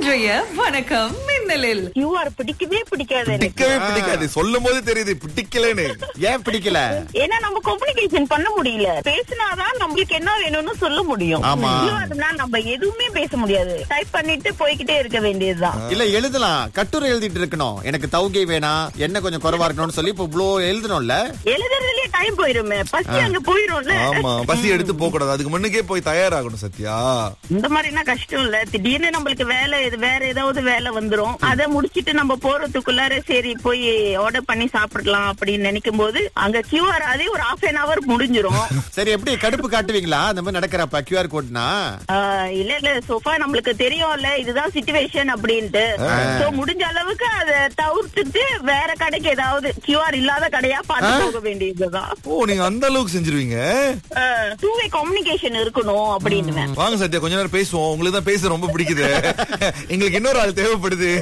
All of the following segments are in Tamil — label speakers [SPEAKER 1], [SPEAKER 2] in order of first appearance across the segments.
[SPEAKER 1] இன்றைய வணக்கம் மின்னலில்
[SPEAKER 2] கியூஆர் பிடிக்கவே பிடிக்காது எனக்கு
[SPEAKER 3] பிடிக்கவே பிடிக்காது சொல்லும் போது தெரியுது பிடிக்கலன்னு
[SPEAKER 4] ஏன் பிடிக்கல
[SPEAKER 2] ஏன்னா நம்ம கம்யூனிகேஷன் பண்ண முடியல பேசினாதான் நம்மளுக்கு என்ன வேணும்னு சொல்ல முடியும்
[SPEAKER 4] ஆமா.
[SPEAKER 2] கியூஆர்னா நம்ம எதுவுமே பேச முடியாது டைப் பண்ணிட்டு போய்கிட்டே இருக்க வேண்டியதுதான்
[SPEAKER 4] இல்ல எழுதலாம் கட்டுரை எழுதிட்டு இருக்கணும் எனக்கு தௌகை வேணாம் என்ன கொஞ்சம் குறைவா இருக்கணும்னு சொல்லி இப்ப இவ்ளோ எழுதணும்ல
[SPEAKER 2] எழுதுறதுலயே டைம் போயிருமே பசி அங்க போயிரும்ல
[SPEAKER 3] ஆமா பசி எடுத்து போக கூடாது அதுக்கு முன்னுக்கே போய் தயாராகணும் சத்யா
[SPEAKER 2] இந்த மாதிரினா கஷ்டம் இல்ல திடீர்னு நம்மளுக்கு வேலை இது வேற ஏதாவது வேலை வந்துரும் அத முடிச்சிட்டு நம்ம போறதுக்குள்ளார சரி போய் ஆர்டர் பண்ணி சாப்பிடலாம் அப்படின்னு நினைக்கும் போது அங்க கியூஆர் அதே ஒரு ஹாஃப் அன் அவர் முடிஞ்சிரும்
[SPEAKER 4] சரி எப்படி கடுப்பு காட்டுவீங்களா அந்த மாதிரி நடக்கிறப்ப கியூஆர் கோட்னா
[SPEAKER 2] ஆஹ் இல்ல இல்ல சோஃபா நம்மளுக்கு தெரியும்ல இதுதான் சிச்சுவேஷன் அப்படின்ட்டு சோ முடிஞ்ச அளவுக்கு அத தவிர்த்துட்டு வேற கடைக்கு ஏதாவது கியூஆர் இல்லாத கடையா பார்த்து போக வேண்டியதுதான்
[SPEAKER 3] ஓ நீங்க அந்த அளவுக்கு செஞ்சிருவீங்க
[SPEAKER 2] டூ வே கம்யூனிகேஷன் இருக்கணும் அப்படின்னு
[SPEAKER 3] வாங்க சத்யா கொஞ்ச நேரம் பேசுவோம் உங்களுக்கு தான் பேச ரொம்ப பிடிக்குது எங்களுக்கு இன்னொரு ஆள் தேவைப்படுது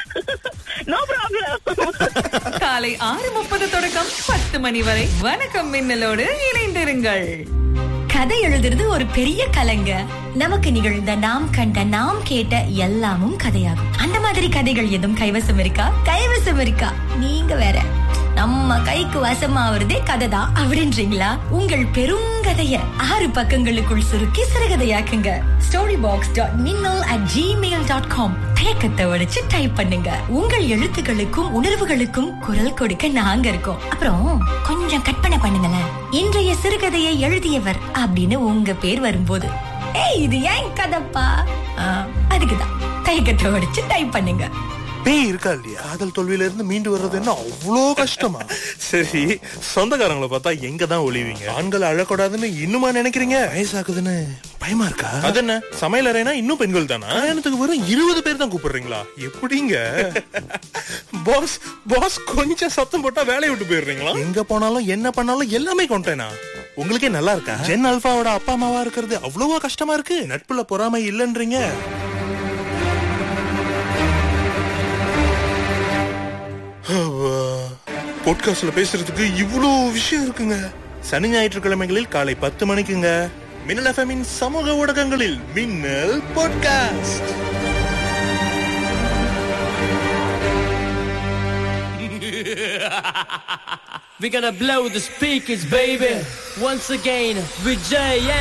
[SPEAKER 2] நோ ப்ராப்ளம்
[SPEAKER 1] காலை ஆறு முப்பது தொடக்கம் பத்து மணி வரை வணக்கம் மின்னலோடு இணைந்திருங்கள்
[SPEAKER 5] கதை எழுதுறது ஒரு பெரிய கலைங்க நமக்கு நிகழ்ந்த நாம் கண்ட நாம் கேட்ட எல்லாமும் கதையாகும் அந்த மாதிரி கதைகள் எதுவும் கைவசம் இருக்கா கைவசம் இருக்கா நீங்க வேற நம்ம கைக்கு வசமாவதே கதை தான் அப்படின்றீங்களா உங்கள் பெருங்கதைய ஆறு பக்கங்களுக்குள் சுருக்கி சிறுகதையாக்குங்க story box dot Minnal at Gmail dot com தேக்கத்தை உடைச்சு டைப் பண்ணுங்க உங்கள் எழுத்துக்களுக்கும் உணர்வுகளுக்கும் குரல் கொடுக்க நாங்க இருக்கோம் அப்புறம் கொஞ்சம் கற்பனை பண்ணுங்களேன் இன்றைய சிறுகதையை எழுதியவர் அப்படின்னு உங்க பேர் வரும்போது ஏய் இது ஏன் கதப்பா ஆ, அதுக்குதான் கைக்கட்டை உடைச்சு டைப் பண்ணுங்க
[SPEAKER 6] பேய் இருக்கா இல்லையா காதல் தோல்வியில இருந்து மீண்டு வர்றது என்ன அவ்வளோ கஷ்டமா சரி சொந்தக்காரங்களை பார்த்தா எங்க தான் ஒளிவீங்க ஆண்கள் அழக்கூடாதுன்னு இன்னுமா நினைக்கிறீங்க வயசாகுதுன்னு பயமா இருக்கா அது என்ன சமையல் அறைனா இன்னும் பெண்கள் தானா கல்யாணத்துக்கு வெறும் இருபது பேர் தான் கூப்பிடுறீங்களா எப்படிங்க பாஸ் பாஸ் கொஞ்சம் சத்தம் போட்டா வேலையை விட்டு போயிடுறீங்களா எங்க போனாலும் என்ன பண்ணாலும் எல்லாமே கொண்டேனா உங்களுக்கே நல்லா இருக்கா ஜென் அல்பாவோட அப்பா அம்மாவா இருக்கிறது அவ்வளவா கஷ்டமா இருக்கு நட்புல பொறாமை இல்லைன்றீங்க பாட்காஸ்ட்ல பேசுறதுக்கு இவ்வளோ விஷயம் இருக்குங்க சனி ஞாயிற்றுக்கிழமைகளில் காலை பத்து மணிக்குங்க மின்னல் எஃப்எம்மின் சமூக ஊடகங்களில் Minnal podcast
[SPEAKER 7] We're gonna blow the speakers, baby. Once again, with Jay